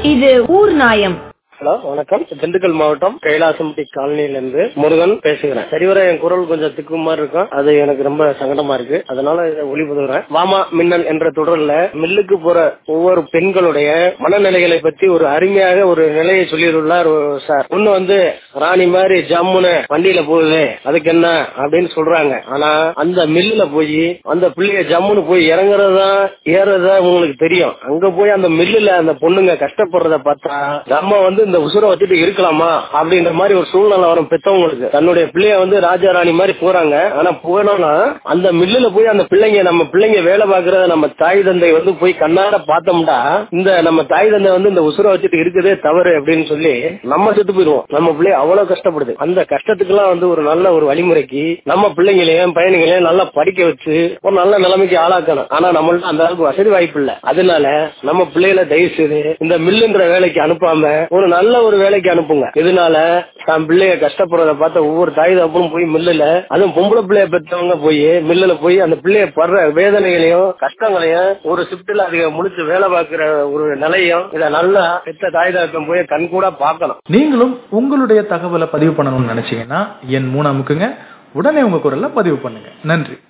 இது ஊர் நாயம் ஹலோ வணக்கம் திண்டுக்கல் மாவட்டம் கைலாசம்பட்டி காலனியில இருந்து முருகன் பேசுகிறேன் சரிவர என் குரல் கொஞ்சம் திக்கு மாதிரி இருக்கும் அது எனக்கு ரொம்ப சங்கடமா இருக்கு அதனால இதை ஒளிபதுறேன் வாமா மின்னல் என்ற தொடர்ல மில்லுக்கு போற ஒவ்வொரு பெண்களுடைய மனநிலைகளை பத்தி ஒரு அருமையாக ஒரு நிலையை சொல்லியுள்ளார் சார் ஒண்ணு வந்து ராணி மாதிரி ஜம்முன்னு வண்டியில போகுது அதுக்கு என்ன அப்படின்னு சொல்றாங்க ஆனா அந்த மில்லுல போய் அந்த பிள்ளைய ஜம்முன்னு போய் இறங்குறதா ஏறதா உங்களுக்கு தெரியும் அங்க போய் அந்த மில்லுல அந்த பொண்ணுங்க கஷ்டப்படுறத பார்த்தா நம்ம வந்து இந்த உசுரை வச்சுட்டு இருக்கலாமா அப்படின்ற மாதிரி ஒரு சூழ்நிலை வரும் பெத்தவங்களுக்கு தன்னுடைய பிள்ளைய வந்து ராஜா ராணி மாதிரி போறாங்க ஆனா போனோம்னா அந்த மில்லுல போய் அந்த பிள்ளைங்க நம்ம பிள்ளைங்க வேலை பாக்குறத நம்ம தாய் தந்தை வந்து போய் கண்ணாட பார்த்தோம்னா இந்த நம்ம தாய் தந்தை வந்து இந்த உசுரை வச்சுட்டு இருக்குதே தவறு அப்படின்னு சொல்லி நம்ம செத்து போயிருவோம் நம்ம பிள்ளை அவ்வளவு கஷ்டப்படுது அந்த கஷ்டத்துக்கெல்லாம் வந்து ஒரு நல்ல ஒரு வழிமுறைக்கு நம்ம பிள்ளைங்களையும் பையனுங்களையும் நல்லா படிக்க வச்சு ஒரு நல்ல நிலைமைக்கு ஆளாக்கணும் ஆனா நம்மள்ட்ட அந்த அளவுக்கு வசதி வாய்ப்பு இல்ல அதனால நம்ம பிள்ளைகளை தயவு செய்து இந்த மில்லுன்ற வேலைக்கு அனுப்பாம ஒரு நல்ல ஒரு வேலைக்கு அனுப்புங்க இதனால தான் பிள்ளைய கஷ்டப்படுறத பார்த்த ஒவ்வொரு தாய் தப்பும் போய் மில்லுல அதுவும் பொம்பளை பிள்ளைய பெற்றவங்க போய் மில்லுல போய் அந்த பிள்ளைய படுற வேதனைகளையும் கஷ்டங்களையும் ஒரு ஷிப்ட்ல அதுக முடிச்சு வேலை பார்க்கிற ஒரு நிலையும் இத நல்லா பெத்த தாய் தாக்கம் போய் கண் கூட பார்க்கணும் நீங்களும் உங்களுடைய தகவலை பதிவு பண்ணணும்னு நினைச்சீங்கன்னா என் மூணு அமுக்குங்க உடனே உங்க குரல்ல பதிவு பண்ணுங்க நன்றி